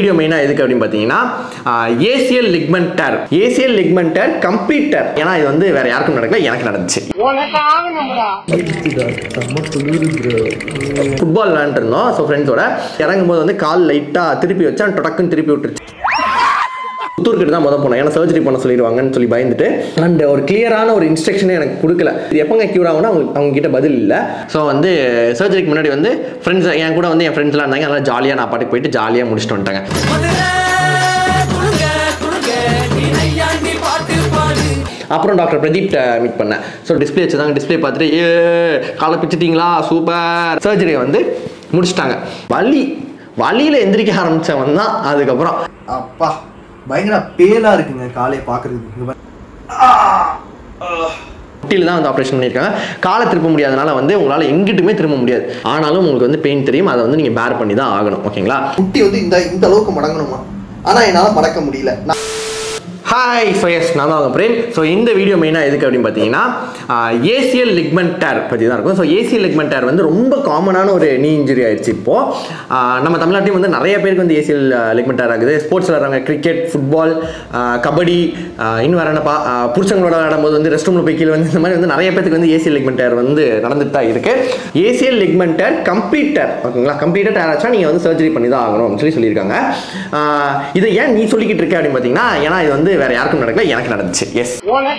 Video மெயினாக எதுக்கு அப்படின்னு பார்த்தீங்கன்னா ACL ligament ACL ligament complete ஏன்னா இது வந்து வேற யாருக்கும் நடக்கல எனக்கு நடந்துச்சு ஃபுட்பால் விளாண்டுருந்தோம் ஸோ ஃப்ரெண்ட்ஸோட இறங்கும்போது வந்து கால் லைட்டாக திருப்பி வச்சா டொடக்குன்னு திருப்பி விட்டுருச்சு புத்தூர்கிட்ட தான் முத போனோம் ஏன்னா சர்ஜரி பண்ண சொல்லிடுவாங்கன்னு சொல்லி பயந்துட்டு அண்ட் ஒரு கிளியரான ஒரு இன்ஸ்ட்ரக்ஷனே எனக்கு கொடுக்கல இது எப்போங்க க்யூர் ஆகும்னா அவங்க அவங்க கிட்ட பதில் இல்லை ஸோ வந்து சர்ஜரிக்கு முன்னாடி வந்து ஃப்ரெண்ட்ஸ் என் கூட வந்து என் ஃப்ரெண்ட்ஸ்லாம் இருந்தாங்க அதனால ஜாலியாக நான் பாட்டுக்கு போயிட்டு ஜாலியாக முடிச்சுட்டு வந்துட்டாங்க அப்புறம் டாக்டர் பிரதீப்ட மீட் பண்ணேன் ஸோ டிஸ்பிளே வச்சுதாங்க டிஸ்பிளே பார்த்துட்டு ஏ காலை பிச்சுட்டீங்களா சூப்பர் சர்ஜரியை வந்து முடிச்சிட்டாங்க வலி வலியில் எந்திரிக்க ஆரம்பித்தவன் தான் அதுக்கப்புறம் அப்பா பயங்கர பேலா இருக்குங்க காலை பாக்குறதுக்கு இங்க பாரு. முட்டியில் தான் வந்து ஆப்ரேஷன் பண்ணியிருக்காங்க காலை திருப்ப முடியாதனால வந்து உங்களால் எங்கிட்டுமே திரும்ப முடியாது ஆனாலும் உங்களுக்கு வந்து பெயின் தெரியும் அதை வந்து நீங்கள் பேர் பண்ணி தான் ஆகணும் ஓகேங்களா முட்டி வந்து இந்த இந்த அளவுக்கு மடங்கணுமா ஆனா என்னால மடக்க முடியல நான் ஹாய் ஸோ எஸ் நான் தான் அவங்க பிரேம் ஸோ இந்த வீடியோ மெயினாக எதுக்கு அப்படின்னு பார்த்தீங்கன்னா ஏசியல் லிக்மெண்டர் பற்றி தான் இருக்கும் ஸோ ஏசியல் லிக்மெண்டர் வந்து ரொம்ப காமனான ஒரு நீ இன்ஜுரி ஆயிடுச்சு இப்போது நம்ம தமிழ்நாட்டிலும் வந்து நிறைய பேருக்கு வந்து ஏசியல் லிக்மெண்டர் ஆகுது ஸ்போர்ட்ஸ் விளாட்றாங்க கிரிக்கெட் ஃபுட்பால் கபடி ஆஹ் இன்னும் வேற என்னப்பா ஆஹ் புருஷங்களோட விளையாடும்போது வந்து ரெஸ்ட் ரூமில் போய் கீழே வந்து இந்த மாதிரி வந்து நிறைய பேருக்கு வந்து ஏசியல் லிக்மெண்டர் வந்து நடந்துட்டு தான் இருக்கு ஏசியல் லிக்மெண்டர் கம்ப்யூட்டர் ஓகேங்களா கம்ப்யூட்டர் டயர் ஆச்சா நீங்கள் வந்து சர்ஜரி பண்ணி தான் ஆகணும் அப்படின்னு சொல்லி சொல்லியிருக்காங்க ஆஹ் இதை ஏன் நீ சொல்லிக்கிட்டு இருக்க அப்படின்னு பார்த்தீங்கன்னா ஏன்னா இது வந்து வேற யாருக்கும் நடக்கல எனக்கு நடந்துச்சு எஸ்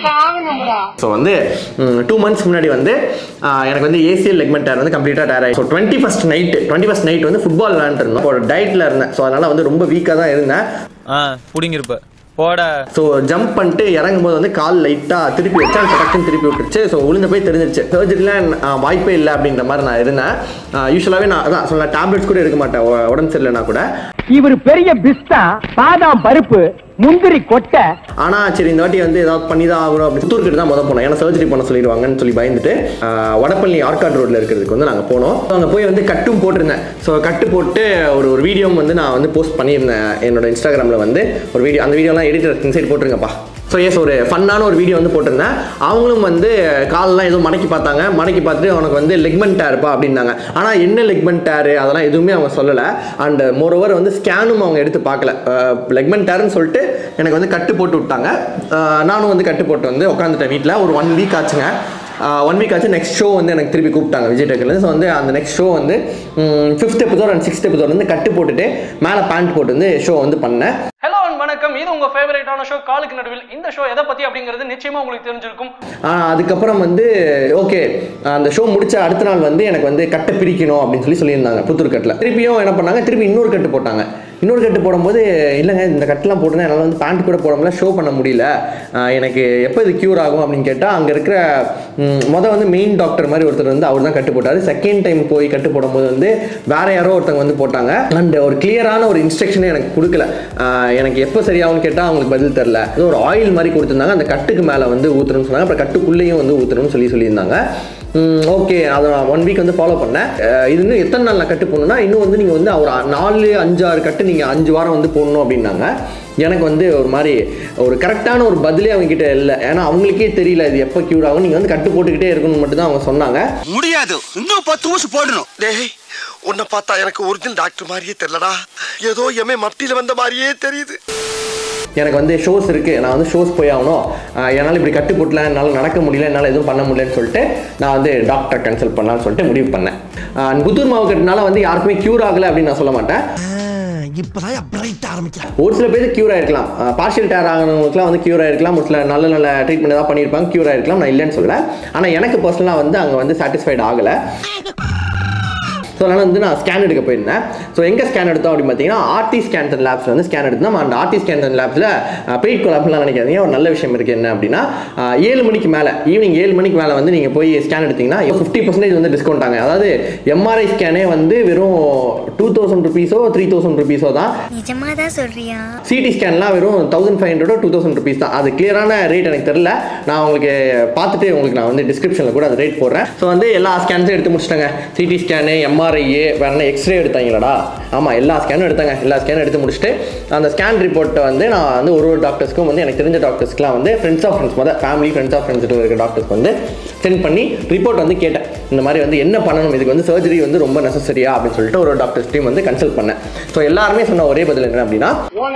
ஸோ வந்து டூ மந்த்ஸ் முன்னாடி வந்து ஆஹ் எனக்கு வந்து ஏசியல் லெக்மெண்ட் டயர் வந்து கம்ப்ளீட்டாக டயர் ஆகி so twenty first night twenty first night வந்து ஃபுட்பால் விளாண்டுருந்தோம் ஒரு டயட்டில் இருந்தேன் ஸோ அதனால் வந்து ரொம்ப வீக்காக தான் இருந்தேன் ஆ புடிங்கிருப்ப போட ஸோ ஜம்ப் பண்ணிட்டு இறங்கும் போது வந்து கால் லைட்டாக திருப்பி வச்சா டக்குன்னு திருப்பி விட்டுருச்சு ஸோ உளுந்து போய் தெரிஞ்சிருச்சு சர்ஜரிலாம் வாய்ப்பே இல்லை அப்படின்ற மாதிரி நான் இருந்தேன் யூஸ்வலாகவே நான் அதான் சொல்ல டேப்லெட்ஸ் கூட எடுக்க மாட்டேன் உ- உடம்பு சரியில்லைனா கூட இவர் பெரிய பிஸ்தா பாதாம் பருப்பு முந்திரி கொட்டை ஆனால் சரி இந்த வாட்டி வந்து ஏதாவது பண்ணி தான் ஆகணும் அப்படி புத்தூர்கிட்ட தான் முத போனோம் ஏன்னா சர்ஜரி பண்ண சொல்லிடுவாங்கன்னு சொல்லி பயந்துட்டு ஆஹ், வடபழனி ஆர்காட் ரோட்டில் இருக்கிறதுக்கு வந்து நாங்கள் போனோம் அங்கே போய் வந்து கட்டும் போட்டிருந்தேன் ஸோ கட்டு போட்டு ஒரு ஒரு வீடியோ வந்து நான் வந்து போஸ்ட் பண்ணியிருந்தேன் என்னோட இன்ஸ்டாகிராமில் வந்து ஒரு வீடியோ அந்த வீடியோலாம் எடிட்டர் இன்சைட் போட்டுருங்கப்பா ஸோ எஸ் ஒரு ஃபன்னான ஒரு வீடியோ வந்து போட்டிருந்தேன் அவங்களும் வந்து காலெல்லாம் ஏதோ மடக்கி பார்த்தாங்க மடக்கி பார்த்துட்டு உனக்கு வந்து லெக்மெண்ட் டேர்ப்பா அப்படின்னாங்க ஆனால் என்ன லெக்மெண்ட் டேரு அதெல்லாம் எதுவுமே அவங்க சொல்லலை அண்ட் மோரோவர் வந்து ஸ்கேனும் அவங்க எடுத்து பார்க்கல லெக்மெண்ட் டேர்னு சொல்லிட்டு எனக்கு வந்து கட்டு போட்டு விட்டாங்க அஹ் நானும் வந்து கட்டு போட்டு வந்து உட்காந்துட்டேன் வீட்டில் ஒரு ஒன் வீக் ஆச்சுங்க ஒன் வீக் ஆச்சு நெக்ஸ்ட் ஷோ வந்து எனக்கு திருப்பி கூப்பிட்டாங்க விஜய் டெக்கில் ஸோ வந்து அந்த நெக்ஸ்ட் ஷோ வந்து fifth episode and sixth episode வந்து கட்டு போட்டுட்டு மேலே பேண்ட் போட்டு வந்து ஷோ வந்து பண்ணேன் ஹலோ அண்ட் வணக்கம் இது உங்க ஃபேவரட்டான ஷோ காலுக்கு நடுவில் இந்த ஷோ எதை பத்தி அப்படிங்கிறது நிச்சயமா உங்களுக்கு தெரிஞ்சிருக்கும் ஆஹ் அதுக்கப்புறம் வந்து ஓகே அந்த ஷோ முடிச்ச அடுத்த நாள் வந்து எனக்கு வந்து கட்டை பிரிக்கணும் அப்படின்னு சொல்லி சொல்லியிருந்தாங்க புத்தூர் கட்டில் திருப்பியும் என்ன பண்ணாங்க திருப்பி இன்னொரு கட்டு போட்டாங்க இன்னொரு கட்டு போடும்போது இல்லைங்க இந்த கட்டெலாம் போட்டுதான் என்னால் வந்து பேண்ட் கூட போட முடியல ஷோ பண்ண முடியல ஆஹ் எனக்கு எப்போ இது க்யூர் ஆகும் அப்படின்னு கேட்டால் அங்கே இருக்கிற ம், முத வந்து மெயின் டாக்டர் மாதிரி ஒருத்தர் வந்து அவர் தான் கட்டு போட்டார் செகண்ட் டைம் போய் கட்டு போடும்போது வந்து வேற யாரோ ஒருத்தவங்க வந்து போட்டாங்க அண்ட் ஒரு கிளியரான ஒரு இன்ஸ்ட்ரக்ஷனே எனக்கு கொடுக்கல ஆஹ் எனக்கு எப்போ சரியாகும்னு கேட்டால் அவங்களுக்கு பதில் தெரில ஏதோ ஒரு ஆயில் மாதிரி கொடுத்துருந்தாங்க அந்த கட்டுக்கு மேலே வந்து ஊற்றணும்னு சொன்னாங்க அப்புறம் கட்டுக்குள்ளேயும் வந்து ஊற்றணும்னு சொல்லி சொல்லியிருந்தாங்க ஓகே அதை நான் ஒன் வீக் வந்து ஃபாலோ பண்ணேன் அஹ் இது இன்னும் எத்தனை நாள் நான் கட்டு போடணும்னா இன்னும் வந்து நீங்கள் வந்து ஒரு நாலு அஞ்சாறு கட்டு நீங்கள் அஞ்சு வாரம் வந்து போடணும் அப்படின்னாங்க எனக்கு வந்து ஒரு மாதிரி ஒரு கரெக்டான ஒரு பதிலே அவங்க கிட்ட இல்லை ஏன்னா அவங்களுக்கே தெரியல இது எப்போ க்யூர் ஆகும் நீங்கள் வந்து கட்டு போட்டுக்கிட்டே இருக்கணும்னு மட்டும் தான் அவங்க சொன்னாங்க முடியாது இன்னும் பத்து ஊசி போடணும் டேய் உன்னை பார்த்தா எனக்கு ஒரிஜினல் டாக்டர் மாதிரியே தெரியலடா ஏதோ எம்ஏ மப்டியில வந்த மாதிரியே தெரியுது எனக்கு வந்து ஷோஸ் இருக்குது நான் வந்து ஷோஸ் போய் ஆகணும் ஆஹ் என்னால் இப்படி கட்டு போட்டல என்னால் நடக்க முடியல என்னால் எதுவும் பண்ண முடியலன்னு சொல்லிட்டு நான் வந்து டாக்டர் கன்சல்ட் பண்ணலாம்னு சொல்லிட்டு முடிவு பண்ணேன் ஆஹ் புத்தூர் மாவு கட்டினால வந்து யாருக்குமே க்யூர் ஆகலை அப்படின்னு நான் சொல்ல மாட்டேன் இப்பதான் பிரைட் ஆரம்பிக்கிறேன் ஒரு சில பேருக்கு க்யூர் ஆயிருக்கலாம் பார்ஷியல் டேர் ஆகிறவங்களுக்குலாம் வந்து க்யூர் ஆயிருக்கலாம் ஒரு சில நல்ல நல்ல ட்ரீட்மெண்ட் ஏதாவது பண்ணியிருப்பாங்க க்யூர் ஆயிருக்கலாம் நான் இல்லைன்னு சொல்லல ஆனால் எனக்கு பர்சனலாக வந்து அங்கே வந்து சாட்டிஸ்ஃபைட் ஆகலை ஸோ அதனால் வந்து நான் ஸ்கேன் எடுக்க போயிருந்தேன் ஸோ எங்கே ஸ்கேன் எடுத்தோம் அப்படின்னு பார்த்தீங்கன்னா ஆர்டி ஸ்கேன் அண்ட் லேப்ஸ் வந்து ஸ்கேன் எடுத்தோம் அந்த ஆர்டி ஸ்கேன் அண்ட் லேப்ஸில் பெய்ட் கொலாப்லாம் நினைக்காதீங்க ஒரு நல்ல விஷயம் இருக்குது என்ன அப்படின்னா ஆஹ் ஏழு மணிக்கு மேலே ஈவினிங் ஏழு மணிக்கு மேலே வந்து நீங்கள் போய் ஸ்கேன் எடுத்தீங்கன்னா ஃபிஃப்டி பர்சன்டேஜ் வந்து டிஸ்கவுண்ட் ஆங்க அதாவது எம்ஆர்ஐ ஸ்கேனே வந்து வெறும் டூ தௌசண்ட் ருபீஸோ த்ரீ தௌசண்ட் ருபீஸோ தான் நிஜமா தான் சொல்றியா சிடி ஸ்கேன்லாம் வெறும் தௌசண்ட் ஃபைவ் ஹண்ட்ரடோ டூ தௌசண்ட் ருபீஸ் தான் அது கிளியரான ரேட் எனக்கு தெரில நான் உங்களுக்கு பார்த்துட்டு உங்களுக்கு நான் வந்து டிஸ்கிரிப்ஷனில் கூட அந்த ரேட் போடுறேன் ஸோ வந்து எல்லா ஸ்கேன்ஸும் எடுத்து முடிச்சிட்டேங்க சிடி ஸ்கேனு எம்ஆர் எம்ஆர்ஐஏ வேற என்ன எக்ஸ்ரே எடுத்தாங்களாடா ஆமாம் எல்லா ஸ்கேனும் எடுத்தாங்க எல்லா ஸ்கேனும் எடுத்து முடிச்சுட்டு அந்த ஸ்கேன் ரிப்போர்ட்டை வந்து நான் வந்து ஒரு ஒரு டாக்டர்ஸ்க்கும் வந்து எனக்கு தெரிஞ்ச டாக்டர்ஸ்க்குலாம் வந்து ஃப்ரெண்ட்ஸ் ஆஃப் ஃப்ரெண்ட்ஸ் மொதல் ஃபேமிலி ஃப்ரெண்ட்ஸ் ஆஃப் ஃப்ரெண்ட்ஸ் இருக்க டாக்டர்ஸ்க்கு வந்து சென்ட் பண்ணி ரிப்போர்ட் வந்து கேட்டேன் இந்த மாதிரி வந்து என்ன பண்ணணும் இதுக்கு வந்து சர்ஜரி வந்து ரொம்ப நெசசரியா அப்படின்னு சொல்லிட்டு ஒரு டாக்டர்ஸ் டீம் வந்து கன்சல்ட் பண்ணேன் ஸோ எல்லாருமே சொன்ன ஒரே பதில் என்ன அப்படின்னா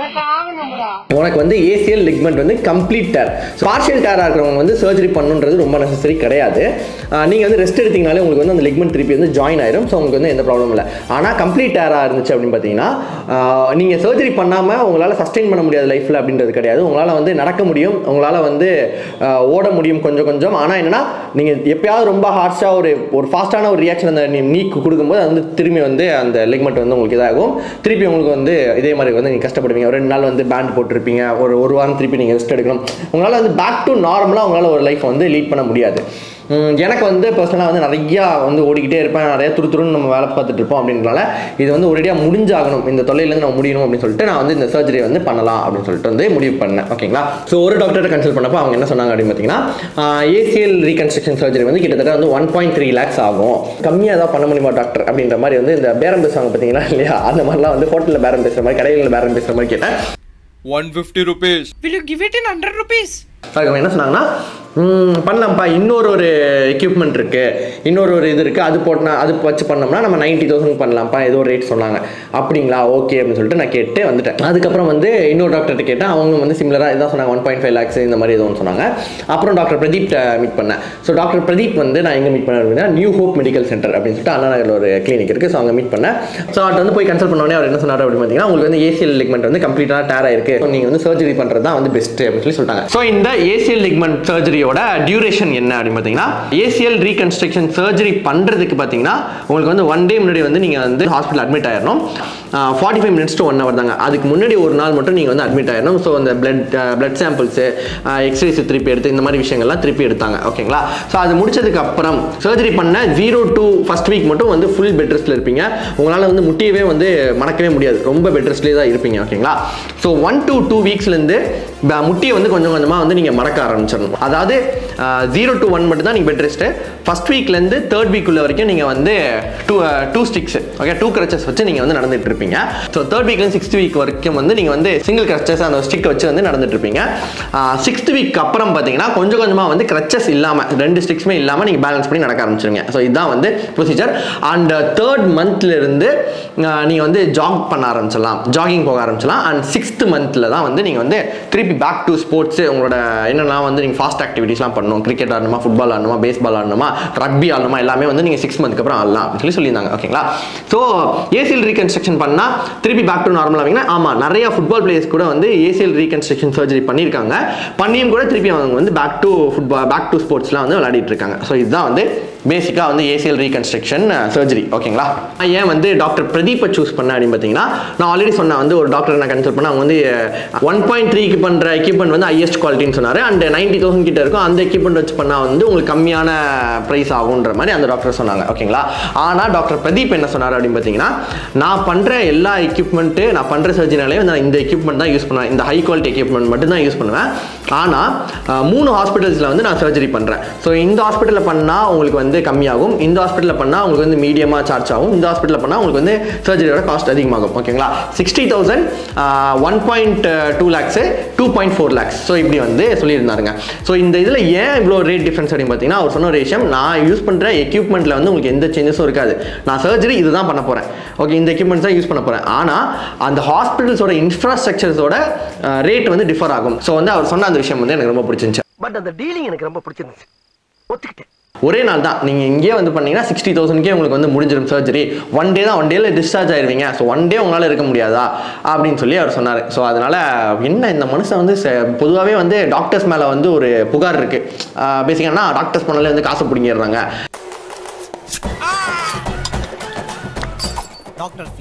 உனக்கு வந்து ஏசிஎல் லிக்மெண்ட் வந்து கம்ப்ளீட் டேர் பார்ஷியல் டேராக இருக்கிறவங்க வந்து சர்ஜரி பண்ணுன்றது ரொம்ப நெசசரி கிடையாது நீங்கள் வந்து ரெஸ்ட் எடுத்தீங்கனாலே உங்களுக்கு வந்து அந்த லிக்மெண்ட் திருப்பி வந்து ஜாயின் ஆயிரும் ஸோ உங்களுக்கு வந்து எந்த ப்ராப்ளம் இல்லை ஆனால் கம்ப்ளீட் டேராக இருந்துச்சு அப்படின்னு பார்த்தீங்கன்னா நீங்கள் சர்ஜரி பண்ணாமல் உங்களால் சஸ்டெயின் பண்ண முடியாது லைஃப்பில் அப்படின்றது கிடையாது உங்களால் வந்து நடக்க முடியும் உங்களால் வந்து ஆஹ், ஓட முடியும் கொஞ்சம் கொஞ்சம் ஆனால் என்னன்னா நீங்கள் எப்பயாவது ரொம்ப ஹார்ஷாக ஒரு ஒரு ஃபாஸ்ட்டான ஒரு ரியாக்ஷன் அந்த நீக்கு கொடுக்கும்போது அது வந்து திரும்பி வந்து அந்த லிக்மெண்ட் வந்து உங்களுக்கு இதாகும் திருப்பி உங்களுக்கு வந்து இதே மாதிரி வந்து நீங்கள் கஷ்டப்படுவீங்க ஒரு ரெண்டு நாள் வந்து பேண்ட் போட்டிருப்பீங்க ஒரு ஒரு வாரம் திருப்பி நீங்கள் ரெஸ்ட் எடுக்கணும் உங்களால் வந்து பேக் டு நார்மலாக உங்களால் ஒரு லைஃப் வந்து லீட் பண்ண முடியாது உம், எனக்கு வந்து பர்சனலாக வந்து நிறையா வந்து ஓடிக்கிட்டே இருப்பேன் நிறைய துரு துருன்னு நம்ம வேலை பார்த்துட்டு இருப்போம் அப்படின்றனால இது வந்து ஒரேடியாக முடிஞ்சாகணும் இந்த தொல்லையிலேருந்து நம்ம முடியணும் அப்படின்னு சொல்லிட்டு நான் வந்து இந்த சர்ஜரி வந்து பண்ணலாம் அப்படின்னு சொல்லிட்டு வந்து முடிவு பண்ணேன் ஓகேங்களா ஸோ ஒரு டாக்டர்கிட்ட கன்சல்ட் பண்ணப்போ அவங்க என்ன சொன்னாங்க அப்படின்னு பார்த்தீங்கன்னா ஏசிஎல் ரீகன்ஸ்ட்ரக்ஷன் சர்ஜரி வந்து கிட்டத்தட்ட வந்து ஒன் பாயிண்ட் த்ரீ லேக்ஸ் ஆகும் கம்மியாக தான் பண்ண முடியுமா டாக்டர் அப்படின்ற மாதிரி வந்து இந்த பேரம் பேசுவாங்க பார்த்தீங்களா இல்லையா அந்த மாதிரிலாம் வந்து ஹோட்டலில் பேரம் பேசுகிற மாதிரி கடைகளில் பேரம் பேசுகிற மாதிரி கேட்டேன் one fifty rupees Will you give it in 100 rupees? அதுக்கு அவங்க என்ன சொன்னாங்கன்னா "ம், பண்ணலாம்ப்பா இன்னொரு ஒரு எக்யூப்மெண்ட் இருக்கு இன்னொரு ஒரு இது இருக்கு அது போட்டா அது வச்சு பண்ணோம்னா நம்ம நைன்டி தௌசண்ட் பண்ணலாம்ப்பா ஏதோ ஒரு ரேட் சொன்னாங்க அப்படிங்களா ஓகே அப்படின்னு சொல்லிட்டு நான் கேட்டு வந்துட்டேன் அதுக்கப்புறம் வந்து இன்னொரு டாக்டர்கிட்ட கேட்டேன் அவங்க வந்து சிமிலராக இதான் சொன்னாங்க ஒன் பாயிண்ட் ஃபைவ் லேக்ஸ் இந்த மாதிரி ஏதோ ஒன்று சொன்னாங்க அப்புறம் டாக்டர் பிரதீப் மீட் பண்ணேன் ஸோ டாக்டர் பிரதீப் வந்து நான் எங்கே மீட் பண்ணேன் அப்படின்னா நியூ ஹோப் மெடிக்கல் சென்டர் அப்படின்னு சொல்லிட்டு அண்ணா நகரில் ஒரு கிளினிக் இருக்குது ஸோ அங்கே மீட் பண்ணேன் ஸோ அவர்கிட்ட வந்து போய் கன்சல்ட் பண்ணோடனே அவர் என்ன சொன்னார் அப்படின்னு பார்த்தீங்கன்னா உங்களுக்கு வந்து ஏசிஎல் லிக்மெண்ட் வந்து கம்ப்ளீட்டாக டேர் ஆயிருக்கு ஸோ நீங்கள் வந்து சர்ஜரி பண்ணுறது தான் வந்து பெஸ்ட் அப்படின்னு சொல்லி சொல்லிட்டாங்க ஸோ இந்த ஏசிஎல் லிக்மெண்ட் சர்ஜரியோட டியூரேஷன் என்ன அப்படின்னு பார்த்தீங்கன்னா ஏசிஎல் ரீகன்ஸ்ட்ரக்ஷன் சர்ஜரி பண்ணுறதுக்கு பார்த்தீங்கன்னா உங்களுக்கு வந்து ஒன் டே முன்னாடி வந்து நீங்கள் வந்து ஹாஸ்பிட்டல் அட்மிட் ஆயிடணும் forty five minutes to one hour தாங்க அதுக்கு முன்னாடி ஒரு நாள் மட்டும் நீங்கள் வந்து அட்மிட் ஆயிடணும் ஸோ அந்த பிளட் பிளட் சாம்பிள்ஸு எக்ஸ்ரேஸ் திருப்பி எடுத்து இந்த மாதிரி விஷயங்கள்லாம் திருப்பி எடுத்தாங்க ஓகேங்களா ஸோ அது முடிச்சதுக்கு அப்புறம் சர்ஜரி பண்ண ஜீரோ டு ஃபர்ஸ்ட் வீக் மட்டும் வந்து ஃபுல் பெட் ரெஸ்ட்டில் இருப்பீங்க உங்களால் வந்து முட்டியவே வந்து மடக்கவே முடியாது ரொம்ப பெட் ரெஸ்ட்லேயே தான் இருப்பீங்க ஓகேங்களா ஸோ ஒன் டு டூ வீக்ஸ்லேருந்து முட்டியை வந்து கொஞ்சம் கொஞ்சமாக வந்து நீங்கள் மடக்க ஆரம்பிச்சிடணும் அதாவது ஜீரோ டு ஒன் மட்டும் தான் நீங்கள் பெட் ரெஸ்ட்டு ஃபர்ஸ்ட் வீக்லேருந்து தேர்ட் வீக் உள்ள வரைக்கும் நீங்கள் வந்து two two sticks okay two crutches வச்சு நீங்கள் வந்து நடந்துட்டு இருப்பீங்க ஸோ தேர்ட் வீக்லேருந்து சிக்ஸ்த் வீக் வரைக்கும் வந்து நீங்கள் வந்து சிங்கிள் கிரச்சஸ் அந்த ஸ்டிக் வச்சு வந்து நடந்துட்டு இருப்பீங்க சிக்ஸ்த் வீக் அப்புறம் பார்த்தீங்கன்னா கொஞ்சம் கொஞ்சமாக வந்து கிரச்சஸ் இல்லாமல் ரெண்டு ஸ்டிக்ஸுமே இல்லாமல் நீங்கள் பேலன்ஸ் பண்ணி நடக்க ஆரம்பிச்சிருங்க ஸோ இதுதான் வந்து ப்ரொசீஜர் அண்ட் தேர்ட் மந்த்லேருந்து நீங்கள் வந்து ஜாக் பண்ண ஆரம்பிச்சிடலாம் ஜாகிங் போக ஆரம்பிச்சிடலாம் அண்ட் சிக்ஸ்த் மந்த்தில் தான் வந்து நீங்கள் வந்து திருப்பி பேக் டு ஸ்போர்ட்ஸ் உங்களோட என்னென்னா வந்து நீங்கள் ஃபாஸ்ட் ஆக்டிவிட்டிஸ்லாம் பண்ணணும் கிரிக்கெட் ஆடணுமா ஃபுட்பால் ஆடணுமா பேஸ்பால் ஆடணுமா ரக்பி ஆடணுமா எல்லாமே வந்து நீங்கள் சிக்ஸ் மந்த்க்கு அப்புறம் ஆடலாம் அப்படின்னு சொல்லி சொல்லியிருந்தாங்க ஓகேங்களா ஸோ ஏசிஎல் ரீகன்ஸ்ட்ரக்ஷன் பண்ணால் திருப்பி பேக் டு நார்மல் ஆவீங்கன்னா ஆமாம் நிறைய ஃபுட்பால் பிளேயர்ஸ் கூட வந்து ஏசிஎல் ரீகன்ஸ்ட்ரக்ஷன் சர்ஜரி பண்ணியிருக்காங்க பண்ணியும் கூட திருப்பி அவங்க வந்து back to football back to ஸ்போர்ட்ஸ்லாம் வந்து விளையாடிட்டு இருக்காங்க ஸோ இதுதான் வந்து பேசிக்காக வந்து ஏசிஎல் ரீகன்ஸ்ட்ரக்ஷன் சர்ஜரி ஓகேங்களா நான் ஏன் வந்து டாக்டர் பிரதீப்பை சூஸ் பண்ணேன் அப்படின்னு பார்த்தீங்கன்னா நான் ஆல்ரெடி சொன்னேன் வந்து ஒரு டாக்டர் நான் கன்சல்ட் பண்ண அவங்க வந்து ஒன் பாயிண்ட் த்ரீக்கு பண்ணுற எக்யூப்மெண்ட் வந்து ஹையஸ்ட் குவாலிட்டின்னு சொன்னார் அண்ட் நைன்டி தௌசண்ட் கிட்ட இருக்கும் அந்த எக்யூப்மெண்ட் வச்சு பண்ணால் வந்து உங்களுக்கு கம்மியான ப்ரைஸ் ஆகுன்ற மாதிரி அந்த டாக்டர் சொன்னாங்க ஓகேங்களா ஆனால் டாக்டர் பிரதீப் என்ன சொன்னார் அப்படின்னு பார்த்தீங்கன்னா நான் பண்ணுற எல்லா எக்யூப்மெண்ட்டு நான் பண்ணுற சர்ஜரினாலே வந்து நான் இந்த எக்யூப்மெண்ட் தான் யூஸ் பண்ணுவேன் இந்த ஹை குவாலிட்டி எக்யூப்மெண்ட் மட்டும் தான் யூஸ் பண்ணுவேன் ஆனால் அஹ், மூணு ஹாஸ்பிட்டல்ஸில் வந்து நான் சர்ஜரி பண்ணுறேன் ஸோ இந்த ஹாஸ்பிட்டலில் பண்ணால் உங்களுக்கு வந்து கம்மியாகும் இந்த ஹாஸ்பிட்டலில் பண்ணால் உங்களுக்கு வந்து மீடியமாக சார்ஜ் ஆகும் இந்த ஹாஸ்பிட்டலில் பண்ணால் உங்களுக்கு வந்து சர்ஜரியோட காஸ்ட் அதிகமாகும் ஓகேங்களா sixty thousand one point two lakhs two point four lakhs so இப்படி வந்து சொல்லியிருந்தாருங்க ஸோ இந்த இதில் ஏன் இவ்வளோ ரேட் டிஃப்ரென்ஸ் அப்படின்னு பார்த்தீங்கன்னா அவர் சொன்ன ஒரு விஷயம் நான் யூஸ் பண்ணுற எக்யூப்மெண்ட்டில் வந்து உங்களுக்கு எந்த சேஞ்சஸும் இருக்காது நான் சர்ஜரி இதுதான் பண்ண போகிறேன் ஓகே இந்த எக்யூப்மெண்ட்ஸ் தான் யூஸ் பண்ண போகிறேன் ஆனால் அந்த ஹாஸ்பிட்டல்ஸோட இன்ஃப்ராஸ்ட்ரக்சர்ஸோட ரேட் வந்து டிஃபர் ஆகும் ஸோ வந்து அவர் சொன்ன அந்த விஷயம் வந்து எனக்கு ரொம்ப பிடிச்சிருந்துச்சு பட் அந்த டீலிங் எனக்கு ரொம்ப பிடிச்சிருந்துச்சு ஒத்துக்கிட்டேன் ஒரே நாள் தான் நீங்கள் இங்கேயே வந்து பண்ணீங்கன்னா சிக்ஸ்டி தௌசண்ட்கே உங்களுக்கு வந்து முடிஞ்சிடும் சர்ஜரி ஒன் டே தான் ஒன் டேல டிஸ்சார்ஜ் ஆயிருவீங்க ஸோ ஒன் டே உங்களால் இருக்க முடியாதா அப்படின்னு சொல்லி அவர் சொன்னார் ஸோ அதனால என்ன இந்த மனுஷன் வந்து பொதுவாகவே வந்து டாக்டர்ஸ் மேலே வந்து ஒரு புகார் இருக்கு பேசிக்கன்னா டாக்டர்ஸ் பண்ணாலே வந்து காசு பிடிங்கிடுறாங்க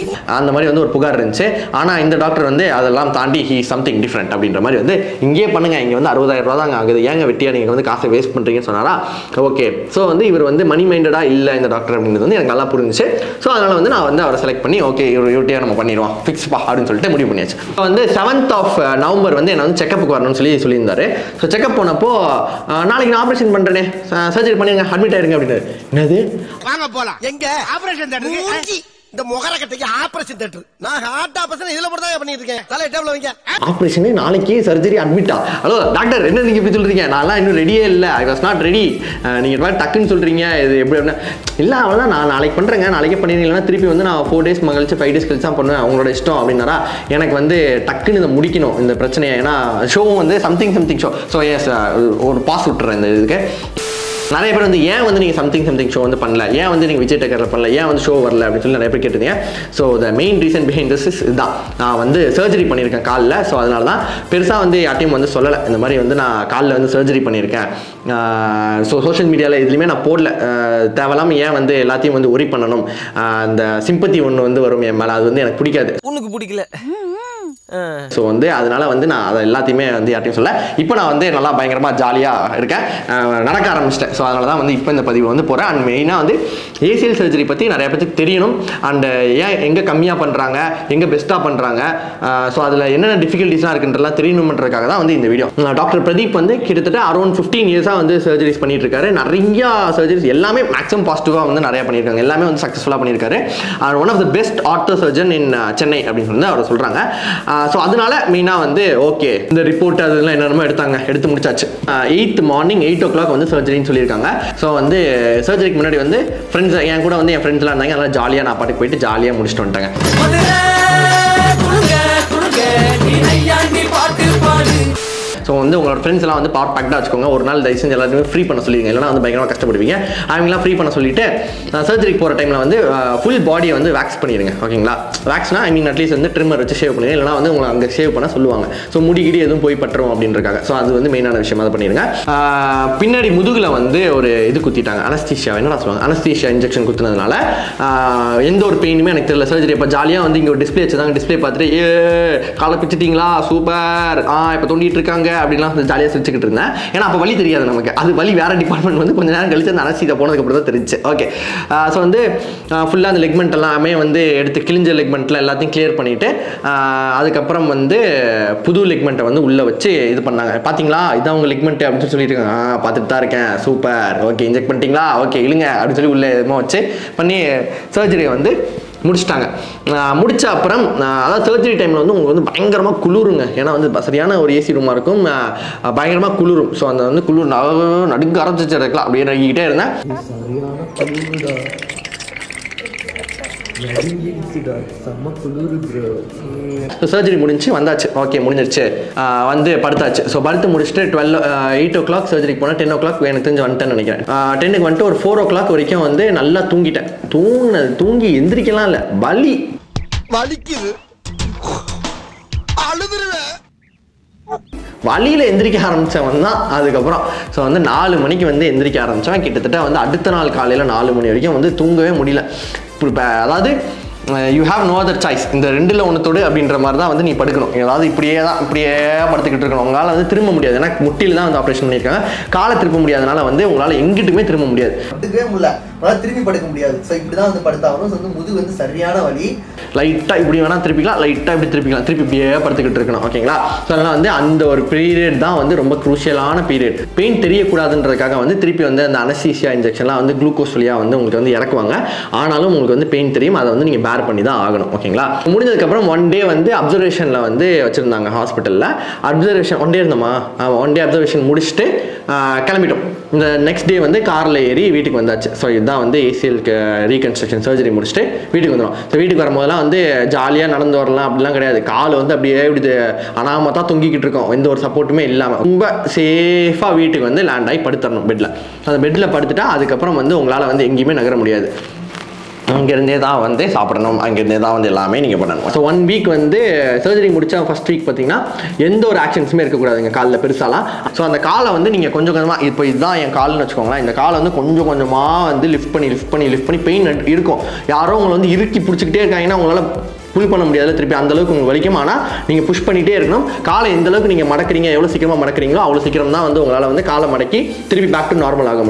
அந்த மாதிரி வந்து ஒரு புகார் இருந்துச்சு ஆனால் இந்த டாக்டர் வந்து அதெல்லாம் தாண்டி ஹீ சம்திங் டிஃப்ரெண்ட் அப்படின்ற மாதிரி வந்து இங்கேயே பண்ணுங்க இங்கே வந்து அறுபதாயிரம் ரூபா தாங்க ஆகுது ஏங்க வெட்டியா நீங்கள் வந்து காசை வேஸ்ட் பண்ணுறீங்கன்னு சொன்னாரா ஓகே ஸோ வந்து இவர் வந்து மணி மைண்டடாக இல்லை இந்த டாக்டர் அப்படின்றது வந்து எனக்கு நல்லா புரிஞ்சுச்சு ஸோ அதனால் வந்து நான் வந்து அவரை செலக்ட் பண்ணி ஓகே இவர் இவர்கிட்டயே நம்ம பண்ணிடுவோம் ஃபிக்ஸ் பா அப்படின்னு சொல்லிட்டு முடிவு பண்ணியாச்சு இப்போ வந்து செவன்த் ஆஃப் நவம்பர் வந்து என்ன வந்து செக்கப்புக்கு வரணும்னு சொல்லி சொல்லியிருந்தாரு ஸோ செக்கப் போனப்போ அஹ், நாளைக்கு நான் ஆப்ரேஷன் பண்ணுறேனே சர்ஜரி பண்ணிடுங்க அட்மிட் ஆயிருங்க அப்படின்னு என்னது வாங்க போலாம் எங்க ஆபரேஷன் தியேட்டர் இந்த முகர கட்டைக்கு ஆபரேஷன் தியேட்டர் நான் ஹார்ட் ஆபரேஷன் இதுல மட்டும் தான் பண்ணிட்டு இருக்கேன் தலை டேபிள் வைங்க ஆப்ரேஷனே நாளைக்கு சர்ஜரி அட்மிட்டா ஹலோ டாக்டர் என்ன நீங்கள் இப்படி சொல்கிறீங்க நான்லாம் இன்னும் ரெடியே இல்லை ஐ வாஸ் நாட் ரெடி நீங்கள் மாதிரி டக்குன்னு சொல்கிறீங்க இது எப்படி அப்படின்னா இல்லை அவ்வளோதான் நான் நாளைக்கு பண்ணுறேங்க நாளைக்கே பண்ணிடுறீங்கன்னா திருப்பி வந்து நான் ஃபோர் டேஸ் கழிச்சு ஃபைவ் டேஸ் கழிச்சு தான் பண்ணுவேன் அவங்களோட இஷ்டம் அப்படின்னாரா எனக்கு வந்து டக்குன்னு இதை முடிக்கணும் இந்த பிரச்சனையை ஏன்னா ஷோவும் வந்து something something show so yes ஒரு பாஸ் விட்டுறேன் இந்த இதுக்கு நிறைய பேர் வந்து ஏன் வந்து நீங்கள் சம்திங் சம்திங் ஷோ வந்து பண்ணல ஏன் வந்து நீங்கள் விஜய் டேக்கரில் பண்ணல ஏன் வந்து ஷோ வரல அப்படின்னு சொல்லி நிறைய பேர் கேட்டிருந்தீங்க so the main reason behind this is இதுதான் நான் வந்து சர்ஜரி பண்ணியிருக்கேன் காலில் ஸோ அதனால தான் பெருசாக வந்து யார்ட்டையும் வந்து சொல்லலை இந்த மாதிரி வந்து நான் காலில் வந்து சர்ஜரி பண்ணியிருக்கேன் ஸோ சோஷியல் மீடியாவில் எதுலையுமே நான் போடல ஆஹ் தேவையில்லாம ஏன் வந்து எல்லாத்தையும் வந்து ஒரி பண்ணணும் ஆஹ் அந்த சிம்பத்தி ஒன்று வந்து வரும் என் மேலே அது வந்து எனக்கு பிடிக்காது உனக்கு பிடிக்கல ஸோ வந்து அதனால வந்து நான் அதை எல்லாத்தையுமே வந்து யார்ட்டையும் சொல்ல இப்போ நான் வந்து நல்லா பயங்கரமாக ஜாலியாக இருக்கேன் அஹ் நடக்க ஆரம்பிச்சிட்டேன் ஸோ அதனால தான் வந்து இப்போ இந்த பதிவு வந்து போகிறேன் அண்ட் மெயினாக வந்து ஏசிஎல் சர்ஜரி பற்றி நிறைய பேருக்கு தெரியணும் அண்ட் ஏன் எங்கே கம்மியாக பண்ணுறாங்க எங்கே பெஸ்ட்டாக பண்ணுறாங்க ஸோ அதில் என்னென்ன டிஃபிகல்ட்டிஸ்லாம் இருக்குன்றலாம் தெரியணுன்றதுக்காக தான் வந்து இந்த வீடியோ டாக்டர் பிரதீப் வந்து கிட்டத்தட்ட அரௌண்ட் ஃபிஃப்டீன் இயர்ஸாக வந்து சர்ஜரிஸ் பண்ணிட்டு இருக்காரு நிறையா சர்ஜரிஸ் எல்லாமே மேக்ஸிமம் பாசிட்டிவாக வந்து நிறைய பண்ணியிருக்காங்க எல்லாமே வந்து சக்ஸஸ்ஃபுல்லாக பண்ணியிருக்காரு one of the best ortho surgeon in Chennai அப்படின்னு சொல்லி அவர் சொல்கிறாங்க ஸோ அதனால மெயினாக வந்து ஓகே இந்த ரிப்போர்ட் அதெல்லாம் என்னென்னமோ எடுத்தாங்க எடுத்து முடிச்சாச்சு eight morning eight o'clock வந்து சர்ஜரின்னு சொல்லியிருக்காங்க ஸோ வந்து சர்ஜரிக்கு முன்னாடி வந்து ஃப்ரெண்ட்ஸ் என் கூட வந்து என் ஃப்ரெண்ட்ஸ்லாம் இருந்தாங்க அதனால் ஜாலியாக நான் பாட்டுக்கு போயிட்டு ஜாலியாக முடிச்சுட்டு வந்துட்டாங்க ஸோ வந்து உங்களோட ஃப்ரெண்ட்ஸ் எல்லாம் வந்து பவர் பேக்டாக வச்சுக்கோங்க ஒரு நாள் தயவு செஞ்சு எல்லாருமே ஃப்ரீ பண்ண சொல்லிடுங்க இல்லைனா வந்து பயங்கரமாக கஷ்டப்படுவீங்க அவங்களாம் ஃப்ரீ பண்ண சொல்லிட்டு சர்ஜரிக்கு போகிற டைமில் வந்து ஃபுல் பாடியை வந்து வேக்ஸ் பண்ணிடுங்க ஓகேங்களா வேக்ஸ்னா ஐ மீன் அட்லீஸ்ட் வந்து ட்ரிம்மர் வச்சு ஷேவ் பண்ணிடுங்க இல்லைனா வந்து உங்களை அங்கே ஷேவ் பண்ண சொல்லுவாங்க ஸோ முடிகிடி எதுவும் போய் பட்டுரும் அப்படின்றக்காக ஸோ அது வந்து மெயினான விஷயம் அதை பண்ணிடுங்க ஆஹ் பின்னாடி முதுகில் வந்து ஒரு இது குத்திட்டாங்க அனஸ்தீஷியா என்னடா சொல்லுவாங்க அனஸ்தீஷியா இன்ஜெக்ஷன் குத்துனதுனால ஆஹ் எந்த ஒரு பெயினுமே எனக்கு தெரியல சர்ஜரி இப்போ ஜாலியாக வந்து இங்கே ஒரு டிஸ்பிளே வச்சுருந்தாங்க டிஸ்பிளே பார்த்துட்டு ஏ காலை பிச்சுட்டிங்களா சூப்பர் ஆ இப்போ தோண்டிட்டு இருக்காங்க அப்படின்லாம் வந்து ஜாலியாக சிரிச்சுக்கிட்டு இருந்தேன் ஏன்னா அப்போ வலி தெரியாது நமக்கு அது வலி வேறு டிபார்ட்மெண்ட் வந்து கொஞ்ச நேரம் கழிச்சு அந்த அனஸ்தீஷியா போனதுக்கப்புறம் தான் தெரிஞ்சு ஓகே ஸோ வந்து ஃபுல்லாக அந்த லெக்மெண்ட் எல்லாமே வந்து எடுத்து கிழிஞ்ச லெக்மெண்ட்டில் எல்லாத்தையும் கிளியர் பண்ணிவிட்டு அதுக்கப்புறம் வந்து புது லெக்மெண்ட்டை வந்து உள்ளே வச்சு இது பண்ணாங்க பார்த்தீங்களா இதான் உங்கள் லெக்மெண்ட் அப்படின்னு சொல்லி சொல்லிட்டு இருக்காங்க ஆ பார்த்துட்டு தான் இருக்கேன் சூப்பர் ஓகே இன்ஜெக்ட் பண்ணிட்டீங்களா ஓகே இழுங்க அப்படின்னு சொல்லி உள்ளே எதுமோ வச்சு பண்ணி சர்ஜரியை வந்து முடிச்சிட்டாங்க ஆஹ் முடிச்ச அப்புறம் ஆஹ் அதாவது சர்ஜரி டைமில் வந்து உங்களுக்கு வந்து பயங்கரமாக குளிருங்க ஏன்னா வந்து ப- சரியான ஒரு ஏசி ரூமாக இருக்கும் ஆஹ் பயங்கரமாக குளிரும் ஸோ அந்த வந்து குளிர் ந- நடுங்க ஆரம்பிச்சு இருக்கலாம் அப்படியே நடுங்கிட்டே இருந்தேன் ஸோ சர்ஜரி முடிஞ்சு வந்தாச்சு ஓகே முடிஞ்சிருச்சு ஆஹ் வந்து படுத்தாச்சு ஸோ படுத்து முடிச்சுட்டு டுவெல் எயிட் ஓ கிளாக் சர்ஜரிக்கு போனால் டென் ஓ கிளாக் எனக்கு தெரிஞ்சு வந்துட்டேன்னு நினைக்கிறேன் டென்னுக்கு வந்துட்டு ஒரு ஃபோர் ஓ கிளாக் வரைக்கும் வந்து நல்லா தூங்கிட்டேன் தூங்கின தூங்கி எந்திரிக்கலாம் இல்லை வலி வலிக்குது அழுதுருவேன் வழியில் எந்திரிக்க ஆரம்பித்தவன் தான் அதுக்கப்புறம் ஸோ வந்து நாலு மணிக்கு வந்து எந்திரிக்க ஆரம்பித்தவன் கிட்டத்தட்ட வந்து அடுத்த நாள் காலையில் நாலு மணி வரைக்கும் வந்து தூங்கவே முடியல இப்ப- இப்ப அதாவது you have no other choice இந்த ரெண்டில் ஒன்று அப்படின்ற மாதிரி தான் வந்து நீ படுக்கணும் ஏதாவது இப்படியே தான் இப்படியே படுத்துக்கிட்டு இருக்கணும் உங்களால் வந்து திரும்ப முடியாது ஏன்னா முட்டியில் தான் வந்து ஆப்ரேஷன் பண்ணியிருக்காங்க காலை திருப்ப முடியாதனால வந்து உங்களால் எங்கிட்டுமே திரும்ப முடியாது படுக்கவே முடியல உங்களால திரும்பி படுக்க முடியாது ஸோ இப்படிதான் வந்து படுத்தாகணும் ஸோ வந்து முதுகு வந்து சரியான வலி லைட்டாக இப்படி வேணால் திருப்பிக்கலாம் லைட்டாக இப்படி திருப்பிக்கலாம் திருப்பி இப்படியே படுத்துக்கிட்டு இருக்கணும் ஓகேங்களா ஸோ அதனால் வந்து அந்த ஒரு பீரியட் தான் வந்து ரொம்ப குரூஷியலான பீரியட் பெயின் தெரியக்கூடாதுன்றதுக்காக வந்து திருப்பி வந்து அந்த அனஸ்தீசியா இன்ஜெக்ஷன்லாம் வந்து குளுக்கோஸ் வழியாக வந்து உங்களுக்கு வந்து இறக்குவாங்க ஆனாலும் உங்களுக்கு வந்து பெயின் தெரியும் அதை வந்து நீங்கள் பேர் பண்ணி தான் ஆகணும் ஓகேங்களா முடிஞ்சதுக்கப்புறம் ஒன் டே வந்து அப்சர்வேஷனில் வந்து வச்சுருந்தாங்க ஹாஸ்பிட்டலில் அப்சர்வேஷன் ஒன் டே இருந்தோமா ஒன் டே அப்சர்வேஷன் முடிச்சுட்டு ஆஹ், கிளம்பிட்டோம் இந்த நெக்ஸ்ட் டே வந்து காரில் ஏறி வீட்டுக்கு வந்தாச்சு ஸோ இதுதான் வந்து ஏசிஎல்க்கு ரீகன்ஸ்ட்ரக்ஷன் சர்ஜரி முடிச்சுட்டு வீட்டுக்கு வந்துடும் ஸோ வீட்டுக்கு வரும்போதெல்லாம் வந்து ஜாலியாக நடந்து வரலாம் அப்படிலாம் கிடையாது கால் வந்து அப்படியே இப்படி அனாமத்தான் தொங்கிக்கிட்டு இருக்கோம் எந்த ஒரு சப்போர்ட்டுமே இல்லாமல் ரொம்ப சேஃபாக வீட்டுக்கு வந்து லேண்ட் ஆகி படுத்துடணும் பெட்டில் அந்த பெட்டில் படுத்துட்டா அதுக்கப்புறம் வந்து உங்களால் வந்து எங்கேயுமே நகர முடியாது அங்கேருந்தே தான் வந்து சாப்பிடணும் அங்கேருந்தே தான் வந்து எல்லாமே நீங்கள் பண்ணணும் ஸோ ஒன் வீக் வந்து சர்ஜரி முடிச்ச ஃபர்ஸ்ட் வீக் பார்த்தீங்கன்னா எந்த ஒரு ஆக்ஷன்ஸுமே இருக்கக்கூடாதுங்க காலில் பெருசாலாம் ஸோ அந்த காலை வந்து நீங்கள் கொஞ்சம் கொஞ்சமாக இப்போ இதுதான் என் கால்னு வச்சுக்கோங்களேன் இந்த காலை வந்து கொஞ்சம் கொஞ்சமாக வந்து லிஃப்ட் பண்ணி லிஃப்ட் பண்ணி லிஃப்ட் பண்ணி பெயின் இருக்கும் யாரோ உங்களை வந்து இறுக்கி பிடிச்சிக்கிட்டே இருக்காங்கன்னா உங்களால் புல் பண்ண முடியாதுல திருப்பி அந்த அளவுக்கு உங்களுக்கு வலிக்கும் ஆனால் நீங்கள் புஷ் பண்ணிகிட்டே இருக்கணும் காலை எந்த அளவுக்கு நீங்கள் மடக்குறீங்க எவ்வளோ சீக்கிரமாக மடக்குறீங்களோ அவ்வளோ சீக்கிரம் தான் வந்து உங்களால் வந்து காலை மடக்கி திருப்பி பேக் டு நார்மல் ஆக முடியும்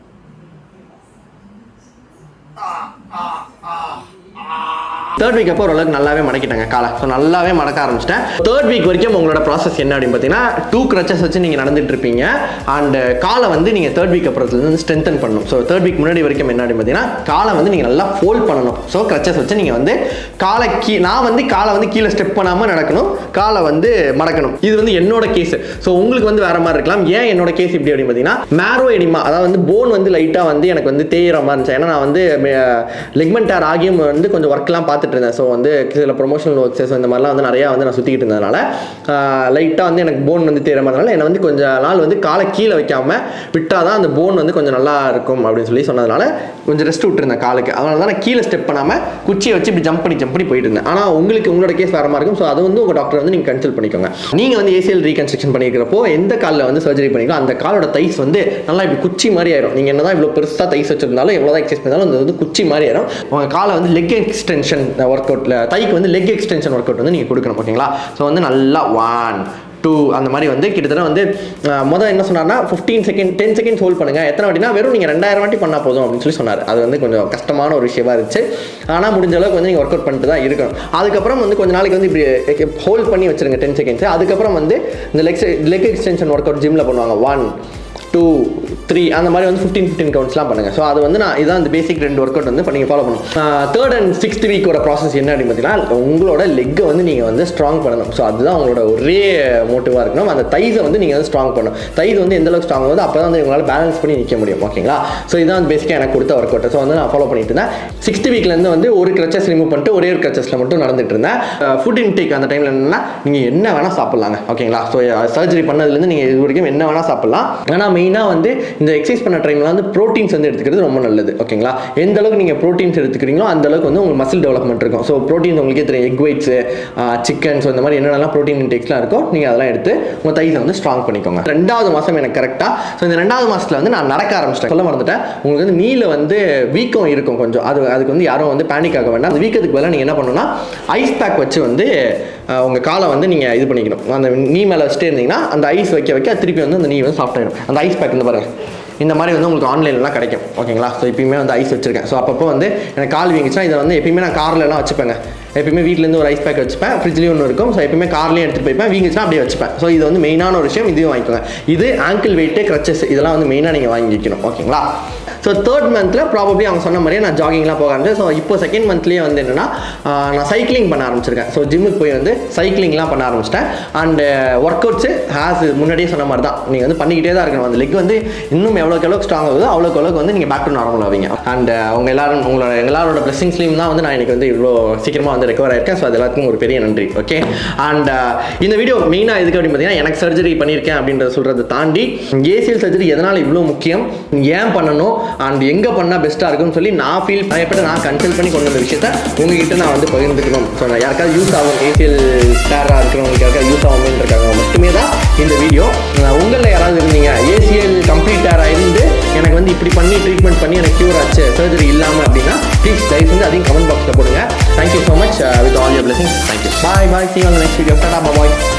தேர்ட் வீக் அப்போ ஓரளவுக்கு நல்லாவே மடக்கிட்டாங்க காலை ஸோ நல்லாவே மடக்க ஆரம்பிச்சிட்டேன் தேர்ட் வீக் வரைக்கும் உங்களோட ப்ராசஸ் என்ன அப்படின்னு பார்த்தீங்கன்னா டூ க்ரச்சஸ் வச்சு நீங்கள் நடந்துட்டு இருப்பீங்க அண்ட் காலை வந்து நீங்கள் தேர்ட் வீக் அப்புறத்துல வந்து ஸ்ட்ரென்தன் பண்ணணும் ஸோ தேர்ட் வீக் முன்னாடி வரைக்கும் என்ன அப்படின்னு பார்த்தீங்கன்னா காலை வந்து நீங்கள் நல்லா ஃபோல்ட் பண்ணணும் ஸோ க்ரச்சஸ் வச்சு நீங்கள் வந்து காலை கீ நான் வந்து காலை வந்து கீழே ஸ்டெப் பண்ணாமல் நடக்கணும் காலை வந்து மடக்கணும் இது வந்து என்னோட கேஸ் ஸோ உங்களுக்கு வந்து வேற மாதிரி இருக்கலாம் ஏன் என்னோட கேஸ் இப்படி அப்படின்னு பார்த்தீங்கன்னா மேரோ எடிமா அதாவது வந்து போன் வந்து லைட்டாக வந்து எனக்கு வந்து தேயிற மாதிரி இருந்துச்சு ஏன்னா நான் வந்து லெக்மெண்டர் ஆகியும் வந்து கொஞ்சம் ஒர்க்லாம் பார்த்துட்டு இருந்தேன் ஸோ வந்து சில ப்ரொமோஷனல் ஒர்க்ஸஸ் இந்த மாதிரிலாம் வந்து நிறையா வந்து நான் சுற்றிக்கிட்டு இருந்ததுனால லைட்டாக வந்து எனக்கு போன் வந்து தேயிற மாதிரினால என்னை வந்து கொஞ்சம் நாள் வந்து காலை கீழே வைக்காம விட்டால் தான் அந்த போன் வந்து கொஞ்சம் நல்லா இருக்கும் அப்படின்னு சொல்லி சொன்னதுனால கொஞ்சம் ரெஸ்ட் விட்டுருந்தேன் காலுக்கு அதனால தான் நான் கீழே ஸ்டெப் பண்ணாமல் குச்சியை வச்சு இப்படி ஜம்ப் பண்ணி ஜம்ப் பண்ணி போயிட்டு இருந்தேன் ஆனால் உங்களுக்கு உங்களோட கேஸ் வேற மாதிரி இருக்கும் ஸோ அது வந்து உங்கள் டாக்டர் வந்து நீங்கள் கன்சல்ட் பண்ணிக்கோங்க நீங்கள் வந்து ஏசிஎல் ரீகன்ஸ்ட்ரக்ஷன் பண்ணிக்கிறப்போ எந்த காலில் வந்து சர்ஜரி பண்ணிக்கோ அந்த காலோட தைஸ் வந்து நல்லா இப்படி குச்சி மாதிரி ஆயிரும் நீங்கள் என்னதான் இவ்வளோ பெருசாக தைஸ் வச்சிருந்தாலும் எவ்வளோ தான் எக்ஸசைஸ் பண்ணாலும் அது வந்து குச்சி மாதிரி ஆயிரும் உங்கள் காலை வந்து லெக் எக்ஸ்டென்ஷன் ஒர்க் அவுட்டில் தைக்கு வந்து லெக் எக்ஸ்டென்ஷன் ஒர்க் அவுட் வந்து நீங்கள் கொடுக்கணும் ஓகேங்களா ஸோ வந்து நல்லா ஒன் டூ அந்த மாதிரி வந்து கிட்டத்தட்ட வந்து அஹ், முதல் என்ன சொன்னார்னா fifteen second ten seconds hold பண்ணுங்க எத்தனை வாட்டினா வெறும் நீங்கள் ரெண்டாயிரம் வாட்டி பண்ணால் போதும் அப்படின்னு சொல்லி சொன்னார் அது வந்து கொஞ்சம் கஷ்டமான ஒரு விஷயமா இருந்துச்சு ஆனால் முடிஞ்ச அளவுக்கு வந்து நீங்கள் ஒர்க் அவுட் பண்ணிட்டு தான் இருக்கணும் அதுக்கப்புறம் வந்து கொஞ்ச நாளைக்கு வந்து இப்படி ஹோல்ட் பண்ணி வச்சிருங்க டென் செகண்ட்ஸ் அதுக்கப்புறம் வந்து இந்த leg leg extension workout ஜிம்மில் பண்ணுவாங்க ஒன் டூ த்ரீ அந்த மாதிரி வந்து ஃபிஃப்டீன் ஃபிஃப்டின் கவுண்ட்ஸ்லாம் பண்ணுங்கள் ஸோ அது வந்து நான் இதான் இந்த பேசிக் ரெண்டு ஒர்க் அவுட் வந்து பண்ணி ஃபாலோ பண்ணணும் தேர்ட் அண்ட் சிக்ஸ்த் வீக்கோட ப்ராசஸ் என்ன அப்படின்னு பார்த்தீங்கன்னா உங்களோட லெக்கை வந்து நீங்கள் வந்து ஸ்ட்ராங் பண்ணணும் ஸோ அதுதான் உங்களோட ஒரே மோட்டிவாக இருக்கணும் அந்த தைஸை வந்து நீங்கள் வந்து ஸ்ட்ராங் பண்ணணும் தைஸ் வந்து எந்த அளவுக்கு ஸ்ட்ராங் ஆகுது அப்போ தான் வந்து உங்களால் பேலன்ஸ் பண்ணி நிற்க முடியும் ஓகேங்களா ஸோ இதான் வந்து பேசிக்காக எனக்கு கொடுத்த ஒர்க் அவுட் ஸோ வந்து நான் ஃபாலோ பண்ணிட்டு இருந்தேன் சிக்ஸ்த் வீக்லேருந்து வந்து ஒரு கிரச்சஸ் ரிமூவ் பண்ணிட்டு ஒரே ஒரு கிரச்சஸில் மட்டும் நடந்துட்டு இருந்தேன் ஃபுட் இன்டேக் அந்த டைமில் என்னன்னா நீங்கள் என்ன வேணால் சாப்பிட்லாங்க ஓகேங்களா ஸோ சர்ஜரி பண்ணதுலேருந்து நீங்கள் இது வரைக்கும் என்ன வேணால் சாப்பிட்லாம் ஆனால் மெயினாக வந்து இந்த எக்ஸசைஸ் பண்ண டைமில் வந்து ப்ரோட்டீன்ஸ் வந்து எடுத்துக்கிறது ரொம்ப நல்லது ஓகேங்களா எந்த அளவுக்கு நீங்கள் ப்ரோட்டீன்ஸ் எடுத்துக்கிறீங்களோ அந்த அளவுக்கு வந்து உங்களுக்கு மசில் டெவலப்மெண்ட் இருக்கும் ஸோ ப்ரோட்டீன்ஸ் உங்களுக்கே தெரியும் எக் ஒயிட்ஸ் சிக்கன் ஸோ இந்த மாதிரி என்னென்னலாம் ப்ரோட்டீன் இன்டேக்ஸ்லாம் இருக்கோ நீங்கள் அதெல்லாம் எடுத்து உங்கள் தைஸை வந்து ஸ்ட்ராங் பண்ணிக்கோங்க ரெண்டாவது மாதம் எனக்கு கரெக்டாக ஸோ இந்த ரெண்டாவது மாதத்தில் வந்து நான் நடக்க ஆரம்பிச்சிட்டேன் சொல்ல மறந்துட்டேன் உங்களுக்கு வந்து நீல வந்து வீக்கம் இருக்கும் கொஞ்சம் அது அதுக்கு வந்து யாரும் வந்து பேனிக் ஆக வேண்டாம் அந்த வீக்கத்துக்கு பதிலாக நீங்கள் என்ன பண்ணணும்னா ஐஸ் பேக் வச்சு வந்து அஹ், உங்க காலை வந்து நீங்கள் இது பண்ணிக்கணும் அந்த நீ மேலே வச்சுட்டே இருந்தீங்கன்னா அந்த ஐஸ் வைக்க வைக்க திருப்பி வந்து அந்த நீ வந்து சாஃப்ட் ஆயிடும் அந்த ஐஸ் பேக் இந்த பாருங்க இந்த மாதிரி வந்து உங்களுக்கு ஆன்லைன்லாம் கிடைக்கும் ஓகேங்களா ஸோ எப்பயுமே வந்து ஐஸ் வச்சிருக்கேன் ஸோ அப்பப்போ வந்து எனக்கு கால் வீங்கிச்சுன்னா இதை வந்து எப்பயுமே நான் கார்லலாம் வச்சுப்பேங்க எப்பயுமே வீட்டிலேருந்து ஒரு ஐஸ் பேக் வச்சுப்பேன் ஃப்ரிட்ஜ்லேயும் ஒன்று இருக்கும் ஸோ எப்பயுமே கார்லேயும் எடுத்துகிட்டு போய்ப்பேன் வீங்கிச்சுன்னா அப்படியே வச்சுப்பேன் ஸோ இது வந்து மெயினான ஒரு விஷயம் இதையும் வாங்கிக்கோங்க இது ஆங்கிள் வெயிட்டு க்ரச்சஸ் இதெல்லாம் வந்து மெயினாக நீங்கள் வாங்கி வைக்கணும் ஓகேங்களா ஸோ தேர்ட் மந்த்தில் ப்ராபப்ளி அவங்க சொன்ன மாதிரியே நான் ஜாகிங்லாம் போக ஆரம்பிச்சேன் ஸோ இப்போ செகண்ட் மந்த்லேயே வந்து என்னன்னா ஆஹ், நான் சைக்கிளிங் பண்ண ஆரம்பிச்சிருக்கேன் ஸோ ஜிம்முக்கு போய் வந்து சைக்கிளிங்லாம் பண்ண ஆரம்பிச்சிட்டேன் அண்ட் ஒர்க் அவுட்ஸு ஹேஸ் முன்னாடியே சொன்ன மாதிரி தான் நீங்கள் வந்து பண்ணிக்கிட்டே தான் இருக்கணும் அந்த லெக் வந்து இன்னும் எவ்வளோக்கு எவ்வளோக்கு ஸ்ட்ராங் ஆகுதோ அவ்வளோக்கு அளவுக்கு வந்து நீங்கள் பேக் டு நார்மல் ஆவீங்க அண்ட் அவங்க எல்லாரும் உங்களோட எல்லாரோட பிளஸிங்ஸ்லையும் தான் வந்து நான் எனக்கு வந்து இவ்வளோ சீக்கிரமாக வந்து ரெக்கவர் ஆயிருக்கேன் ஸோ அது எல்லாத்துக்கும் ஒரு பெரிய நன்றி ஓகே அண்ட் இந்த வீடியோ மெயினாக எதுக்கு அப்படின்னு பார்த்தீங்கன்னா எனக்கு சர்ஜரி பண்ணியிருக்கேன் அப்படின்றத சொல்கிறத தாண்டி ஏசிஎல் சர்ஜரி எதனால் இவ்வளோ முக்கியம் ஏன் பண்ணணும் அண்ட் எங்கே பண்ணால் பெஸ்ட்டாக இருக்கும்னு சொல்லி நான் ஃபீல் பயப்பட்டு நான் கன்சல்ட் பண்ணி கொண்டு வந்த விஷயத்த உங்ககிட்ட நான் வந்து பகிர்ந்துக்கணும் ஸோ நான் யாருக்காவது யூஸ் ஆகும் ஏசிஎல் ஸ்டாராக இருக்கிறவங்களுக்கு யாருக்காவது யூஸ் ஆகும்ன்றக்காக மட்டுமே தான் இந்த வீடியோ உங்களில் யாராவது இருந்தீங்க ஏசிஎல் கம்ப்ளீட்டாக இருந்து எனக்கு வந்து இப்படி பண்ணி ட்ரீட்மெண்ட் பண்ணி எனக்கு க்யூர் ஆச்சு சர்ஜரி இல்லாமல் அப்படின்னா ப்ளீஸ் தயவு செஞ்சு அதையும் கமெண்ட் பாக்ஸில் போடுங்க thank you so much with all your blessing thank you bye bye see on next video ta-ta bye